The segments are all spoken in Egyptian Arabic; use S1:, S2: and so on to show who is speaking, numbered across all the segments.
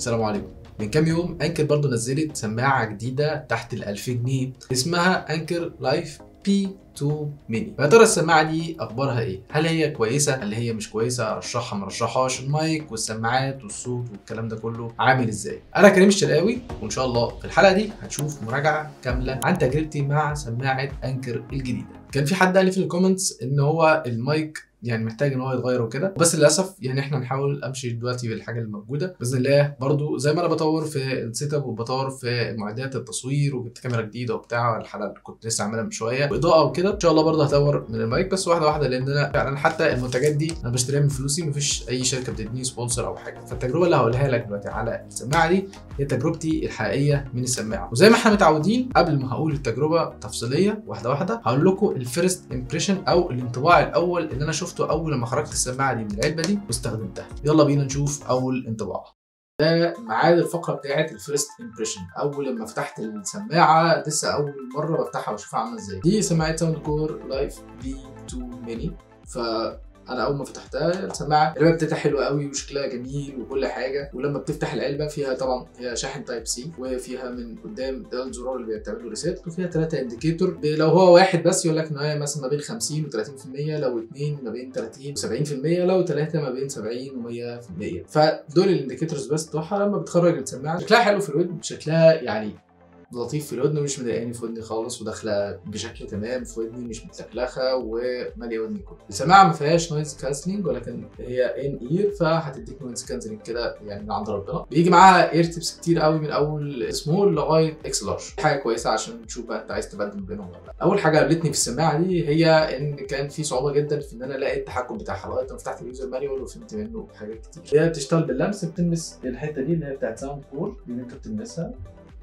S1: السلام عليكم من كام يوم انكر برضو نزلت سماعه جديده تحت ال 2000 جنيه اسمها انكر لايف بي 2 ميني يا ترى السماعه دي اخبارها ايه هل هي كويسه هل هي مش كويسه ارشحها ما ارشحهاش المايك والسماعات والصوت والكلام ده كله عامل ازاي انا كريم الشرقاوي وان شاء الله في الحلقه دي هتشوف مراجعه كامله عن تجربتي مع سماعه انكر الجديده كان في حد قال لي في الكومنتس ان هو المايك يعني محتاج ان هو يتغير وكده بس للاسف يعني احنا نحاول امشي دلوقتي بالحاجه اللي موجوده باذن الله برضو زي ما انا بطور في السيت اب وبطور في معدات التصوير وجبت كاميرا جديده وبتاع الحلقه اللي كنت لسه عاملها من شويه واضاءه وكده ان شاء الله برضو هطور من المايك بس واحده واحده لان انا فعلا حتى المنتجات دي انا بشتريها من فلوسي مفيش اي شركه بتديني سبونسر او حاجه فالتجربه اللي هقولها لك دلوقتي على السماعه دي هي تجربتي الحقيقيه من السماعه وزي ما احنا متعودين قبل ما هقول التجربه تفصيليه واحده واحده هقول لكم الفيرست امبريشن او الانطباع الاول اللي انا شفته اول لما خرجت السماعه دي من العلبه دي واستخدمتها يلا بينا نشوف اول انطباع ده ميعاد الفقره بتاعت الفيرست امبريشن اول لما فتحت السماعه لسه اول مره بفتحها واشوفها عامله ازاي دي سماعه ساوند كور لايف بي 2 ميني ف انا اول ما فتحتها السماعه العلبه بتاعتها حلوه قوي وشكلها جميل وكل حاجه ولما بتفتح العلبه فيها طبعا هي شاحن تايب سي وفيها من قدام ده الزرار اللي بتعمل له ريسيت وفيها ثلاثه انديكيتور لو هو واحد بس يقول لك ان هي مثلا ما بين 50 و30% لو اثنين ما بين 30 و70% لو ثلاثه ما بين 70 و100% فدول الانديكيتورز بس بتوعها لما بتخرج السماعه شكلها حلو في الودن شكلها يعني لطيف في الودن مش مضايقاني في ودني خالص وداخله بشكل تمام في ودني مش متلخلخه وماليه ودني كله السماعه ما فيهاش نويز كانسلنج ولكن هي ان اير فهتديك نويز كانسلنج كده يعني من عند ربنا بيجي معاها اير تيبس كتير قوي من اول سمول لغايه اكس لارج حاجه كويسه عشان تشوف بقى انت عايز تبدل بينهم ولا لا اول حاجه قابلتني في السماعه دي هي ان كان في صعوبه جدا في ان انا الاقي التحكم بتاعها لغايه ما فتحت اليوزر مانيوال وفهمت منه حاجات كتير هي بتشتغل باللمس بتلمس الحته دي اللي هي بتاعت ساوند كور دي اللي انت بتلمسها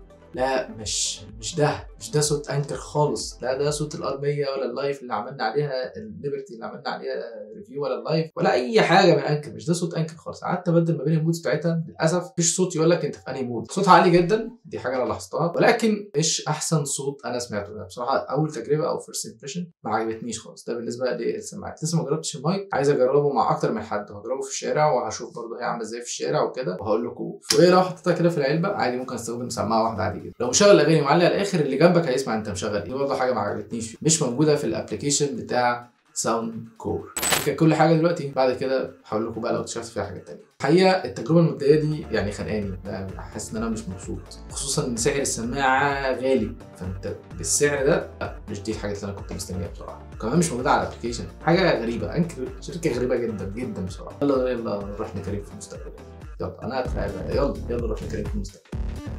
S1: لا مش مش ده مش ده صوت انكر خالص لا ده صوت الار 100 ولا اللايف اللي عملنا عليها الليبرتي اللي عملنا عليها ريفيو ولا اللايف ولا اي حاجه من انكر مش ده صوت انكر خالص قعدت ابدل ما بين المودز بتاعتها للاسف مفيش صوت يقول لك انت في انهي مود صوتها عالي جدا دي حاجه انا لاحظتها ولكن مش احسن صوت انا سمعته ده بصراحه اول تجربه او فيرست امبريشن ما عجبتنيش خالص ده بالنسبه للسماعات لسه ما جربتش المايك عايز اجربه مع اكتر من حد هجربه في الشارع وهشوف برضه هي عامله ازاي في الشارع وكده وهقول لكم وايه لو حطيتها كده في العلبه عادي ممكن استخدم سماعه واحده عادي جدا لو مشغل اغاني معلق على الاخر اللي جنبك هيسمع انت مشغل ايه برضه حاجه ما عجبتنيش مش موجوده في الابلكيشن بتاع ساوند كور كل حاجه دلوقتي بعد كده هقول لكم بقى لو اكتشفت فيها حاجات تانية الحقيقه التجربه المبدئيه دي يعني خانقاني حاسس ان انا مش مبسوط خصوصا ان سعر السماعه غالي فانت بالسعر ده لا مش دي الحاجات اللي انا كنت مستنيها بصراحه وكمان مش موجوده على الابلكيشن حاجه غريبه انكر شركه غريبه جدا جدا بصراحه يلا يلا نروح نكريم في المستقبل يلا انا هتفعل يلا يلا نروح نكريم في المستقبل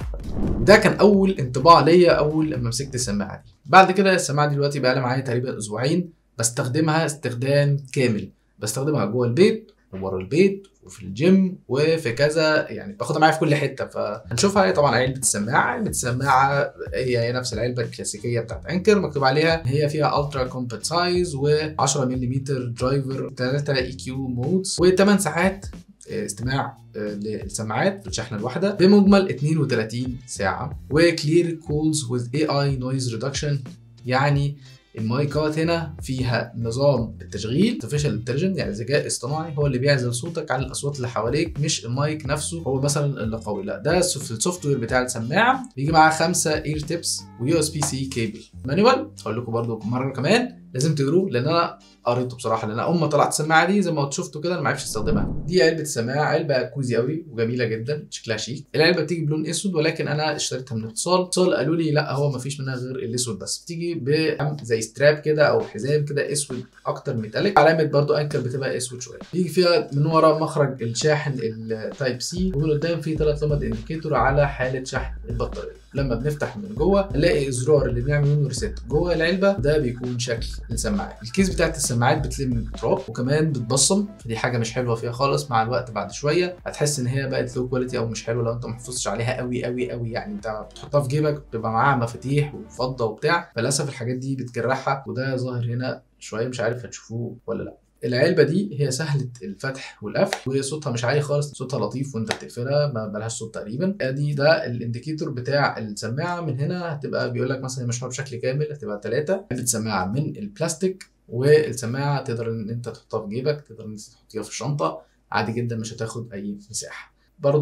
S1: ده كان اول انطباع ليا اول لما مسكت السماعه دي بعد كده السماعه دي دلوقتي بقى لها معايا تقريبا اسبوعين بستخدمها استخدام كامل بستخدمها جوه البيت وبره البيت وفي الجيم وفي كذا يعني باخدها معايا في كل حته فهنشوفها هي طبعا علبه السماعه علبه السماعه هي هي نفس العلبه الكلاسيكيه بتاعت انكر مكتوب عليها هي فيها الترا كومباكت سايز و10 ملم درايفر 3 اي كيو مودز و8 ساعات استماع للسماعات في الشحنه الواحده بمجمل 32 ساعه وكلير كولز وذ اي اي نويز ريدكشن يعني المايكات هنا فيها نظام التشغيل artificial intelligence يعني الذكاء الاصطناعي هو اللي بيعزل صوتك عن الاصوات اللي حواليك مش المايك نفسه هو مثلا اللي قوي لا ده في السوفت وير بتاع السماعه بيجي معاه خمسه اير تيبس ويو اس بي سي كيبل مانوال هقول لكم برده مره كمان لازم تقروه لان انا قريته بصراحه لان اول ما طلعت السماعه دي زي ما شفتوا كده انا ما عرفتش استخدمها دي علبه سماعه علبه كوزي قوي وجميله جدا شكلها شيك العلبه بتيجي بلون اسود ولكن انا اشتريتها من اتصال اتصال قالوا لي لا هو ما فيش منها غير الاسود بس بتيجي ب زي ستراب كده او حزام كده اسود اكتر ميتاليك علامه برضو انكر بتبقى اسود شويه بيجي فيها من ورا مخرج الشاحن التايب سي ومن قدام في ثلاث لمبات انديكيتور على حاله شحن البطاريه لما بنفتح من جوه نلاقي الزرار اللي بنعمل منه ريسيت جوه العلبه ده بيكون شكل السماعات الكيس بتاعت السماعات بتلم التراب وكمان بتبصم فدي حاجه مش حلوه فيها خالص مع الوقت بعد شويه هتحس ان هي بقت لو كواليتي او مش حلوه لو انت ما حافظتش عليها قوي قوي قوي يعني انت بتحطها في جيبك بتبقى معاها مفاتيح وفضه وبتاع فللاسف الحاجات دي بتجرحها وده ظاهر هنا شويه مش عارف هتشوفوه ولا لا العلبه دي هي سهله الفتح والقفل وصوتها مش عالي خالص صوتها لطيف وانت بتقفلها ما بلهاش صوت تقريبا ادي ده الانديكيتور بتاع السماعه من هنا هتبقى بيقول لك مثلا مشروع بشكل كامل هتبقى ثلاثه علبه سماعه من البلاستيك والسماعه تقدر ان انت تحطها في جيبك تقدر ان انت تحطيها في الشنطه عادي جدا مش هتاخد اي مساحه برضو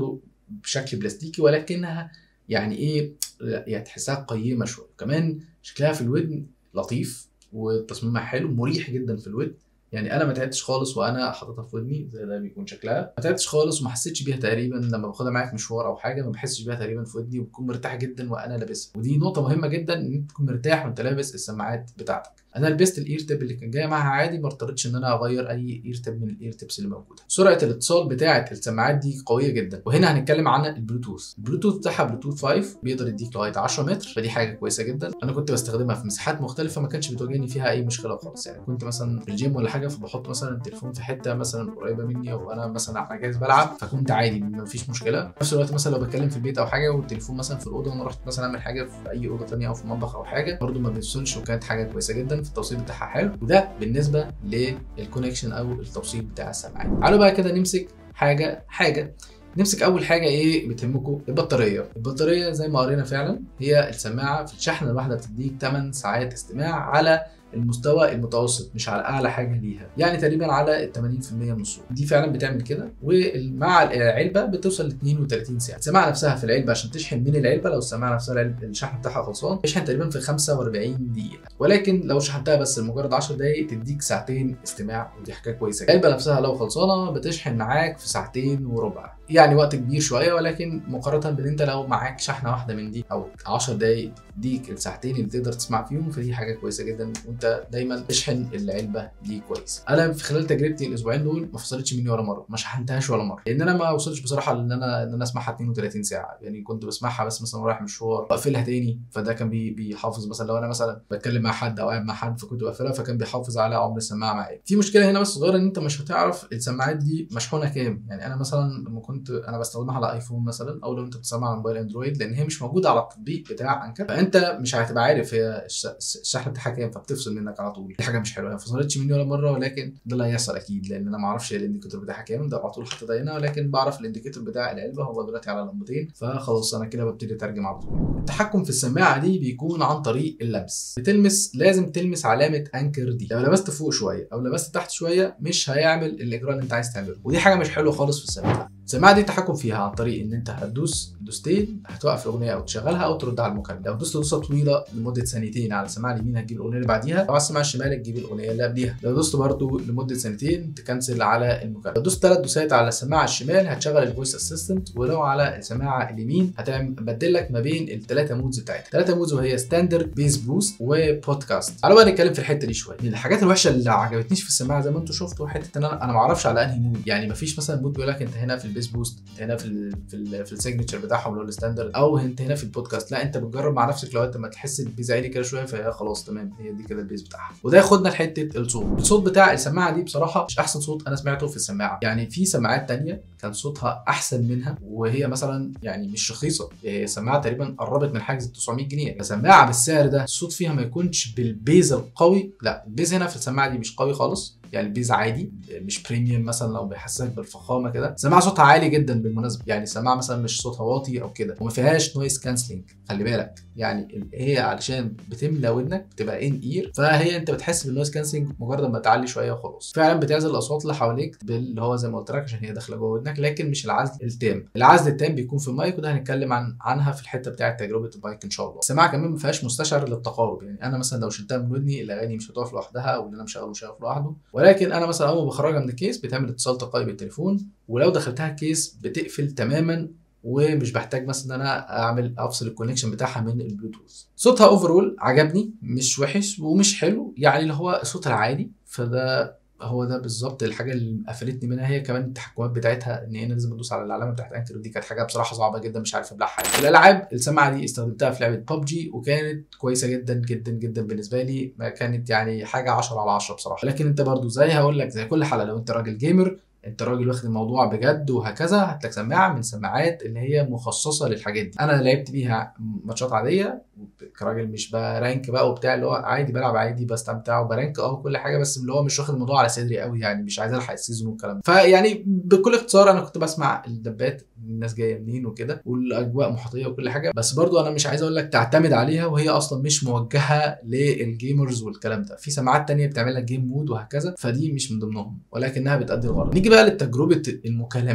S1: بشكل بلاستيكي ولكنها يعني ايه يعني تحسها قيمه شويه كمان شكلها في الودن لطيف وتصميمها حلو مريح جدا في الودن يعني انا ما تعبتش خالص وانا حاططها في ودني زي ده بيكون شكلها ما تعبتش خالص وما حسيتش بيها تقريبا لما باخدها معايا في مشوار او حاجه ما بحسش بيها تقريبا في ودني وبكون مرتاح جدا وانا لابسها ودي نقطه مهمه جدا ان انت تكون مرتاح وانت لابس السماعات بتاعتك انا لبست الاير تيب اللي كان جاي معاها عادي ما اضطريتش ان انا اغير اي اير تيب من الاير تيبس اللي موجوده سرعه الاتصال بتاعه السماعات دي قويه جدا وهنا هنتكلم عن البلوتوث البلوتوث بتاعها بلوتوث 5 بيقدر يديك لغايه 10 متر فدي حاجه كويسه جدا انا كنت بستخدمها في مساحات مختلفه ما كانش بتواجهني فيها اي مشكله خالص يعني كنت مثلا في الجيم ولا حاجه فبحط مثلا التليفون في حته مثلا قريبه مني او انا مثلا على جهاز بلعب فكنت عادي ما فيش مشكله في نفس الوقت مثلا لو بتكلم في البيت او حاجه والتليفون مثلا في الاوضه وانا رحت مثلا اعمل حاجه في اي اوضه ثانيه او في المطبخ او حاجه برده ما بيفصلش وكانت حاجه كويسه جدا في التوصيل بتاعها حلو وده بالنسبه للكونكشن او التوصيل بتاع السماعات تعالوا بقى كده نمسك حاجه حاجه نمسك اول حاجه ايه بتهمكم البطاريه البطاريه زي ما قرينا فعلا هي السماعه في الشحنه الواحده بتديك 8 ساعات استماع على المستوى المتوسط مش على اعلى حاجه ليها يعني تقريبا على 80% من الصوت دي فعلا بتعمل كده ومع العلبه بتوصل ل 32 ساعه السماعه نفسها في العلبه عشان تشحن من العلبه لو السماعه نفسها العلبة الشحن بتاعها خلصان تشحن تقريبا في 45 دقيقه ولكن لو شحنتها بس لمجرد 10 دقائق تديك ساعتين استماع ودي حاجه كويسه العلبه نفسها لو خلصانه بتشحن معاك في ساعتين وربع يعني وقت كبير شويه ولكن مقارنه بان انت لو معاك شحنه واحده من دي او 10 دقائق تديك الساعتين اللي تقدر تسمع فيهم فدي حاجه كويسه جدا وانت دايما تشحن العلبه دي كويس انا في خلال تجربتي الاسبوعين دول ما فصلتش مني ولا مره ما شحنتهاش ولا مره لان انا ما وصلتش بصراحه ان انا ان انا اسمعها 32 ساعه يعني كنت بسمعها بس مثلا رايح مشوار واقفلها تاني فده كان بي بيحافظ مثلا لو انا مثلا بتكلم مع حد او قاعد مع حد فكنت بقفلها فكان بيحافظ على عمر السماعه معايا في مشكله هنا بس صغيره ان انت مش هتعرف السماعات دي مشحونه كام يعني انا مثلا لما كنت انا بستخدمها على ايفون مثلا او لو انت بتسمعها على موبايل اندرويد لان هي مش موجوده على التطبيق بتاع انكر فانت مش هتبقى عارف هي الشحن بتاعها كام فبتفصل منك على طول دي حاجه مش حلوه ما فصلتش مني ولا مره ولكن ده اللي هيحصل اكيد لان انا ما اعرفش الانديكيتور بتاعها كام ده على طول حاطط هنا ولكن بعرف الانديكيتور بتاع العلبه هو دلوقتي على لمبتين فخلاص انا كده ببتدي اترجم على طول التحكم في السماعه دي بيكون عن طريق اللمس بتلمس لازم تلمس علامه انكر دي لو لبست فوق شويه او لبست تحت شويه مش هيعمل الاجراء اللي انت عايز تعمله ودي حاجه مش حلوه خالص في السماعه السماعه دي التحكم فيها عن طريق ان انت هتدوس دوستين هتوقف الاغنيه او تشغلها او ترد على المكالمه لو دوست دوسه طويله لمده ثانيتين على السماعه اليمين هتجيب الاغنيه اللي بعديها لو على السماعه الشمال تجيب الاغنيه اللي قبليها لو دوست برده لمده ثانيتين تكنسل على المكالمه لو دوست ثلاث دوسات على السماعه الشمال هتشغل الفويس اسيستنت ولو على السماعه اليمين هتعمل بدل لك ما بين الثلاثه مودز بتاعتها ثلاثه مودز وهي ستاندرد بيس بوست وبودكاست تعالوا بقى نتكلم في الحته دي شويه من الحاجات الوحشه اللي عجبتنيش في السماعه زي ما انتم شفتوا حته ان انا انا ما اعرفش على انهي مود يعني ما فيش مثلا مود بيقول لك انت هنا في البيس بوست انت هنا في ال في ال في السيجنتشر بتاعهم اللي هو الستاندرد او انت هنا في البودكاست لا انت بتجرب مع نفسك لو انت ما تحس البيز عالي كده شويه فهي خلاص تمام هي دي كده البيز بتاعها وده ياخدنا لحته الصوت الصوت بتاع السماعه دي بصراحه مش احسن صوت انا سمعته في السماعه يعني في سماعات تانية كان صوتها احسن منها وهي مثلا يعني مش رخيصه هي سماعه تقريبا قربت من حاجز 900 جنيه سماعه بالسعر ده الصوت فيها ما يكونش بالبيز القوي لا البيز هنا في السماعه دي مش قوي خالص يعني البيز عادي مش بريميوم مثلا لو بيحسسك بالفخامه كده سماعه صوتها عالي جدا بالمناسبه يعني سماعه مثلا مش صوتها واطي او كده وما فيهاش نويز كانسلنج خلي بالك يعني هي علشان بتملى ودنك بتبقى ان اير فهي انت بتحس بالنويز كانسلنج مجرد ما تعلي شويه وخلاص فعلا بتعزل الاصوات اللي حواليك اللي هو زي ما قلت لك عشان هي داخله جوه ودنك لكن مش العزل التام العزل التام بيكون في المايك وده هنتكلم عن عنها في الحته بتاعه تجربه المايك ان شاء الله السماعه كمان ما فيهاش مستشعر للتقارب يعني انا مثلا لو شلتها من ودني الاغاني مش هتقف لوحدها او اللي انا مشغله مش هيقف لوحده ولكن انا مثلا اول ما بخرجها من الكيس بتعمل اتصال تلقائي بالتليفون ولو دخلتها الكيس بتقفل تماما ومش بحتاج مثلا ان انا اعمل افصل الكونكشن بتاعها من البلوتوث صوتها اوفرول عجبني مش وحش ومش حلو يعني اللي هو صوتها العادي فده هو ده بالظبط الحاجه اللي قفلتني منها هي كمان التحكمات بتاعتها ان انا لازم ادوس على العلامه بتاعت انكر دي كانت حاجه بصراحه صعبه جدا مش عارف ابلعها في الالعاب السماعه دي استخدمتها في لعبه ببجي وكانت كويسه جدا جدا جدا بالنسبه لي ما كانت يعني حاجه 10 على 10 بصراحه لكن انت برضو زي هقول لك زي كل حلقه لو انت راجل جيمر انت راجل واخد الموضوع بجد وهكذا هات لك سماعه من سماعات اللي هي مخصصه للحاجات دي انا لعبت بيها ماتشات عاديه كراجل مش برانك بقى وبتاع اللي هو عادي بلعب عادي بستمتع وبرانك اه وكل حاجه بس اللي هو مش واخد الموضوع على صدري قوي يعني مش عايز الحق السيزون والكلام ده فيعني بكل اختصار انا كنت بسمع الدبات الناس جايه منين وكده والاجواء محيطيه وكل حاجه بس برضو انا مش عايز اقول لك تعتمد عليها وهي اصلا مش موجهه للجيمرز والكلام ده في سماعات تانية بتعمل لك جيم مود وهكذا فدي مش من ضمنهم ولكنها بتأدي الغرض نيجي بقى لتجربه المكالمات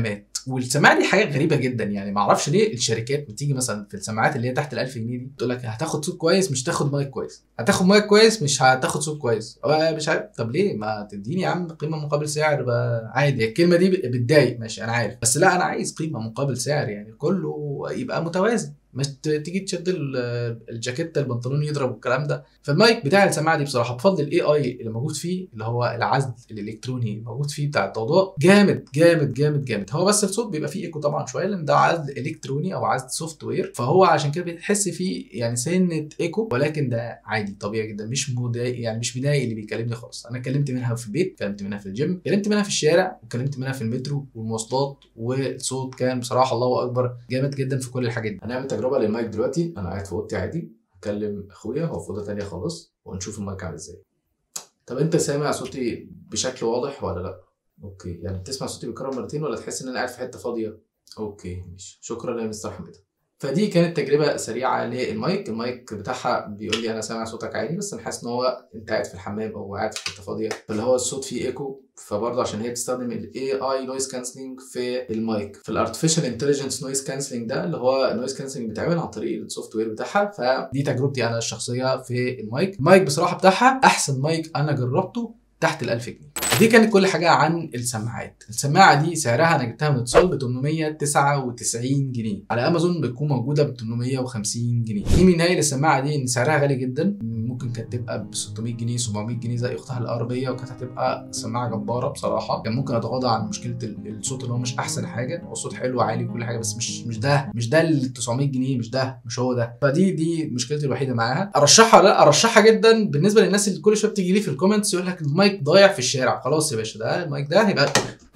S1: والسماعه دي حاجه غريبه جدا يعني ما اعرفش ليه الشركات بتيجي مثلا في السماعات اللي هي تحت ال 1000 جنيه دي تقول لك هتاخد صوت كويس مش تاخد مايك كويس هتاخد مايك كويس مش هتاخد صوت كويس هو مش عارف طب ليه ما تديني يا عم قيمه مقابل سعر بقى عادي الكلمه دي بتضايق ماشي انا عارف بس لا انا عايز قيمه مقابل سعر يعني كله يبقى متوازن مش ت- تيجي تشد ال- الجاكيت البنطلون يضرب والكلام ده فالمايك بتاع السماعه دي بصراحه بفضل الاي اي اللي موجود فيه اللي هو العزل الالكتروني الموجود فيه بتاع الضوضاء جامد جامد جامد جامد هو بس الصوت بيبقى فيه ايكو طبعا شويه لان ده عزل الكتروني او عزل سوفت وير فهو عشان كده بتحس فيه يعني سنه ايكو ولكن ده عادي طبيعي جدا مش مضايق يعني مش مضايق اللي بيكلمني خالص انا اتكلمت منها في البيت اتكلمت منها في الجيم اتكلمت منها في الشارع واتكلمت منها في المترو والمواصلات والصوت كان بصراحه الله اكبر جامد جدا في كل الحاجات دي هنعمل تجربه للمايك دلوقتي انا قاعد في اوضتي عادي هكلم اخويا هو في اوضه تانيه خالص ونشوف المايك عامل ازاي طب انت سامع صوتي بشكل واضح ولا لا اوكي يعني بتسمع صوتي بيتكرر مرتين ولا تحس ان انا قاعد في حته فاضيه اوكي ماشي شكرا يا مستر حميده فدي كانت تجربه سريعه للمايك المايك بتاعها بيقول لي انا سامع صوتك عادي بس انا حاسس ان هو انت قاعد في الحمام او قاعد في حته فاضيه فاللي هو الصوت فيه ايكو فبرضه عشان هي بتستخدم الاي اي نويز كانسلنج في المايك في الارتفيشال انتليجنس نويز كانسلنج ده اللي هو نويز كانسلنج بيتعمل عن طريق السوفت وير بتاعها فدي تجربتي انا الشخصيه في المايك المايك بصراحه بتاعها احسن مايك انا جربته تحت ال 1000 جنيه دي كانت كل حاجه عن السماعات السماعه دي سعرها انا جبتها من اتصال ب 899 جنيه على امازون بتكون موجوده ب 850 جنيه في منايل السماعه دي ان سعرها غالي جدا ممكن كانت تبقى ب 600 جنيه 700 جنيه زي اختها الاربيه وكانت هتبقى سماعه جباره بصراحه كان ممكن اتغاضى عن مشكله ال- الصوت اللي هو مش احسن حاجه هو الصوت حلو وعالي وكل حاجه بس مش مش ده مش ده ال 900 جنيه مش ده مش هو ده فدي دي مشكلتي الوحيده معاها ارشحها لا ارشحها جدا بالنسبه للناس اللي كل شويه بتيجي لي في الكومنتس يقول لك المايك ضايع في الشارع خلاص يا باشا ده المايك ده هيبقى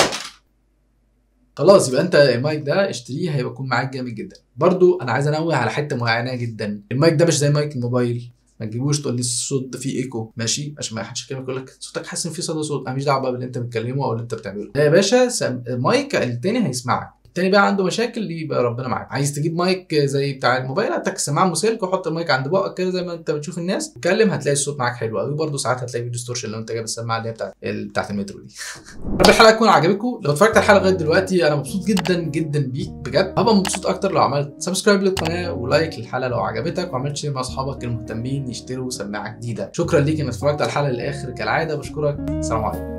S1: خلاص يبقى انت المايك ده اشتريه هيبقى يكون معاك جامد جدا برضو انا عايز انوه على حته معينه جدا المايك ده مش زي مايك الموبايل ما تجيبوش تقول لي الصوت ده فيه ايكو ماشي عشان ما حدش يكلمك يقول لك صوتك حاسس ان فيه صدى صوت انا مش دعوه بقى باللي انت بتكلمه او اللي انت بتعمله لا يا باشا سم... مايك التاني هيسمعك التاني بقى عنده مشاكل اللي يبقى ربنا معاك عايز تجيب مايك زي بتاع الموبايل هاتك السماعه مسلك وحط المايك عند بقك كده زي ما انت بتشوف الناس اتكلم هتلاقي الصوت معاك حلو قوي برضه ساعات هتلاقي فيه ديستورشن لو انت جايب السماعه اللي هي بتاعت ال- بتاعت المترو دي رب الحلقه تكون عجبتكم لو اتفرجت على الحلقه لغايه دلوقتي انا مبسوط جدا جدا بيك بجد هبقى مبسوط اكتر لو عملت سبسكرايب للقناه ولايك للحلقه لو عجبتك وعملت شير مع اصحابك المهتمين يشتروا سماعه جديده شكرا ليك انك اتفرجت على الحلقه للاخر كالعاده بشكرك السلام عليكم